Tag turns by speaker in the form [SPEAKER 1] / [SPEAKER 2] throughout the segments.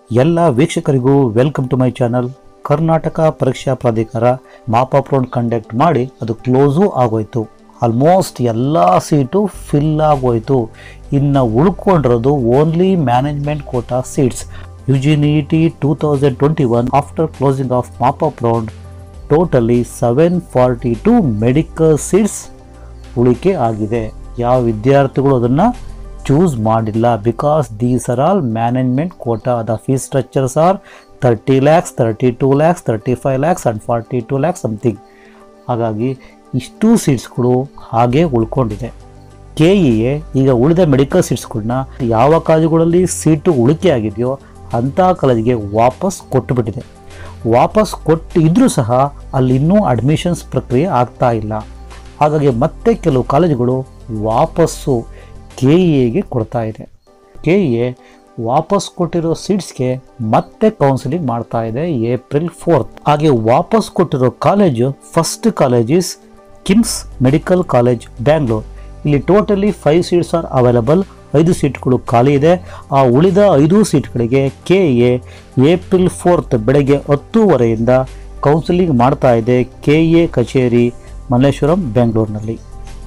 [SPEAKER 1] ಎಲ್ಲ ವೀಕ್ಷಕರಿಗೂ welcome to my channel Karnataka ಪರೀಕ್ಷಾ ಪ್ರಾಧಿಕಾರ ಮಾಪಪ್ ರೌಂಡ್ ಕಂಡಕ್ಟ್ ಮಾಡಿ ಅದು ಕ್ಲೋಸು ಆಗೋಯ್ತು ಆಲ್ಮೋಸ್ಟ್ ಎಲ್ಲ ಸೀಟು ಫಿಲ್ ಆಗೋಯ್ತು ಇನ್ನು ಉಳ್ಕೊಂಡಿರೋದು only management quota seats U G NEET two thousand twenty one after closing of mop up round totally seven forty two medical seats ಉಳಿಕೆ ಆಗಿದೆ ಯಾವ ವಿದ್ಯಾರ್ಥಿಗಳು ಅದನ್ನು ಚೂಸ್ ಮಾಡಿಲ್ಲ because these are all management quota the fees structures are thirty lakhs thirty two lakhs thirty five lakhs and forty two lakhs something ಹಾಗಾಗಿ ಇಷ್ಟು ಸೀಟ್ಸ್ಗಳು ಹಾಗೆ ಉಳ್ಕೊಂಡಿದೆ K E A ಈಗ ಉಳಿದ ಮೆಡಿಕಲ್ ಸೀಟ್ಸ್ಗಳನ್ನ ಯಾವ ಕಾಲೇಜುಗಳಲ್ಲಿ ಸೀಟು ಉಳಿಕೆ ಆಗಿದೆಯೋ ಅಂಥ ಕಾಲೇಜಿಗೆ ವಾಪಸ್ ಕೊಟ್ಟುಬಿಟ್ಟಿದೆ ವಾಪಸ್ ಕೊಟ್ಟು ಇದ್ರೂ ಸಹ ಅಲ್ಲಿ ಇನ್ನೂ ಅಡ್ಮಿಷನ್ಸ್ ಪ್ರಕ್ರಿಯೆ ಆಗ್ತಾ ಇಲ್ಲ ಹಾಗಾಗಿ ಮತ್ತೆ ಕೆಲವು ಕಾಲೇಜುಗಳು ವಾಪಸ್ಸು ಕೆ ಇ ಎಗೆ ಕೊಡ್ತಾ ಇದೆ ಕೆ ಇ ಎ ವಾಪಸ್ ಕೊಟ್ಟಿರೋ ಸೀಟ್ಸ್ಗೆ ಮತ್ತೆ ಕೌನ್ಸಿಲಿಂಗ್ ಮಾಡ್ತಾ ಇದೆ ಏಪ್ರಿಲ್ ಫೋರ್ತ್ ಹಾಗೆ ವಾಪಸ್ ಕೊಟ್ಟಿರೋ college first college is KIMS medical college Bangalore ಇಲ್ಲಿ totally five seats are available ಐದು ಸೀಟ್ಗಳು ಖಾಲಿ ಇದೆ ಆ ಉಳಿದ ಐದು ಸೀಟ್ಗಳಿಗೆ ಕೆ ಎ ಏಪ್ರಿಲ್ ಫೋರ್ತ್ ಬೆಳಗ್ಗೆ ಹತ್ತೂವರೆಯಿಂದ ಕೌನ್ಸಿಲಿಂಗ್ ಮಾಡ್ತಾ ಇದೆ ಕೆ ಎ ಕಚೇರಿ ಮಲ್ಲೇಶ್ವರಂ ಬೆಂಗಳೂರಿನಲ್ಲಿ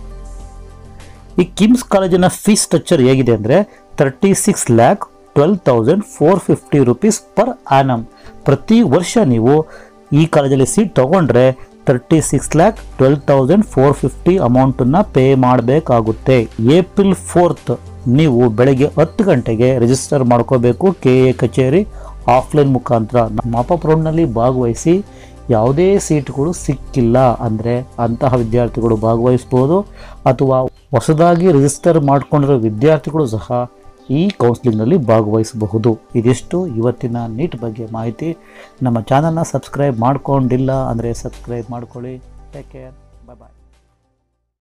[SPEAKER 1] ಈ ಕಿಮ್ಸ್ ಕಾಲೇಜಿನ ಫೀಸ್ ಸ್ಟ್ರಕ್ಚರ್ ಹೇಗಿದೆ ಅಂದರೆ thirty six lakh twelve thousand four fifty rupees per annum ಪ್ರತಿ ವರ್ಷ ನೀವು ಈ ಕಾಲೇಜಲ್ಲಿ ಸೀಟ್ ತಗೊಂಡ್ರೆ thirty six lakh twelve thousand four fifty ಅಮೌಂಟನ್ನು ಪೇ ಮಾಡಬೇಕಾಗುತ್ತೆ ಏಪ್ರಿಲ್ ಫೋರ್ತ್ ನೀವು ಬೆಳಗ್ಗೆ ಹತ್ತು ಗಂಟೆಗೆ ರಿಜಿಸ್ಟರ್ ಮಾಡ್ಕೋಬೇಕು ಕೆ ಎ ಕಚೇರಿ ಆಫ್ಲೈನ್ ಮುಖಾಂತರ ಮಾಪಪ್ ರೌಂಡ್ನಲ್ಲಿ ಭಾಗವಹಿಸಿ ಯಾವುದೇ ಸೀಟ್ಗಳು ಸಿಕ್ಕಿಲ್ಲ ಅಂದರೆ ಅಂತಹ ವಿದ್ಯಾರ್ಥಿಗಳು ಭಾಗವಹಿಸ್ಬೋದು ಅಥವಾ ಹೊಸದಾಗಿ ರಿಜಿಸ್ಟರ್ ಮಾಡ್ಕೊಂಡಿರೋ ವಿದ್ಯಾರ್ಥಿಗಳು ಸಹ ಈ ಕೌನ್ಸಿಲಿಂಗ್ನಲ್ಲಿ ಭಾಗವಹಿಸಬಹುದು ಇದಿಷ್ಟು ಇವತ್ತಿನ ನೀಟ್ ಬಗ್ಗೆ ಮಾಹಿತಿ ನಮ್ಮ ಚಾನಲ್ನ ಸಬ್ಸ್ಕ್ರೈಬ್ ಮಾಡ್ಕೊಂಡಿಲ್ಲ ಅಂದರೆ ಸಬ್ಸ್ಕ್ರೈಬ್ ಮಾಡ್ಕೊಳ್ಳಿ ಟೇಕ್ ಕೇರ್ ಬಾಯ್ ಬಾಯ್